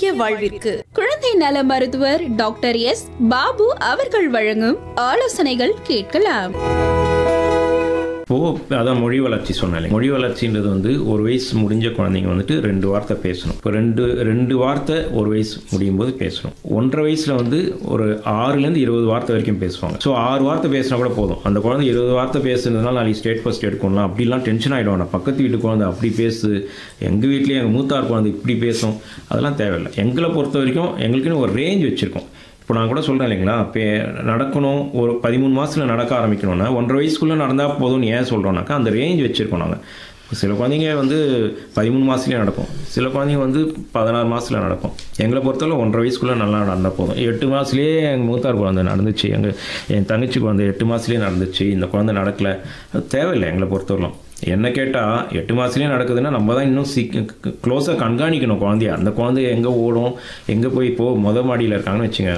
ஆரோக்கிய வாழ்விற்கு குழந்தை நல மருத்துவர் டாக்டர் எஸ் பாபு அவர்கள் வழங்கும் ஆலோசனைகள் கேட்கலாம் இப்போ அதான் மொழி வளர்ச்சி சொன்னாலே மொழி வளர்ச்சின்றது வந்து ஒரு வயசு முடிஞ்ச குழந்தைங்க வந்துட்டு ரெண்டு வார்த்தை பேசணும் இப்போ ரெண்டு ரெண்டு வார்த்தை ஒரு வயசு முடியும் போது பேசணும் ஒன்றரை வயசுல வந்து ஒரு ஆறுலேருந்து இருபது வார்த்தை வரைக்கும் பேசுவாங்க ஸோ ஆறு வார்த்தை பேசினா கூட போதும் அந்த குழந்தை இருபது வார்த்தை பேசுனதுனால நாளைக்கு ஸ்டேட் ஃபர்ஸ்ட் எடுக்கணும் அப்படிலாம் டென்ஷன் ஆகிடும் நான் பக்கத்து வீட்டு குழந்தை அப்படி பேசு எங்கள் வீட்லேயே எங்கள் மூத்தார் குழந்தை இப்படி பேசும் அதெல்லாம் தேவையில்லை எங்களை பொறுத்த வரைக்கும் எங்களுக்குன்னு ஒரு ரேஞ்ச் வச்சுருக்கோம் இப்போ நான் கூட சொல்கிறேன் இல்லைங்களா இப்போ நடக்கணும் ஒரு பதிமூணு மாதத்தில் நடக்க ஆரம்பிக்கணும்னா ஒன்றரை வயசுக்குள்ளே நடந்தால் போதும்னு ஏன் சொல்கிறோம்னாக்கா அந்த ரேஞ்ச் வச்சுருக்கோம் நாங்கள் சில குழந்தைங்க வந்து பதிமூணு மாதத்துலேயே நடக்கும் சில குழந்தைங்க வந்து பதினாறு மாதத்தில் நடக்கும் எங்களை பொறுத்தவரை ஒன்றரை வயசுக்குள்ளே நல்லா நடந்தால் போதும் எட்டு மாதத்துலேயே எங்கள் மூத்தார் குழந்தை நடந்துச்சு எங்கள் என் தங்கச்சி குழந்தை எட்டு மாதத்துலேயே நடந்துச்சு இந்த குழந்தை நடக்கலை அது தேவையில்லை எங்களை பொறுத்தவரைக்கும் என்ன கேட்டால் எட்டு மாதத்துலேயே நடக்குதுன்னா நம்ம தான் இன்னும் சீக் க்ளோஸாக கண்காணிக்கணும் குழந்தைய அந்த குழந்தை எங்கே ஓடும் எங்கே போய் இப்போ முத மாடியில் இருக்காங்கன்னு வச்சுங்க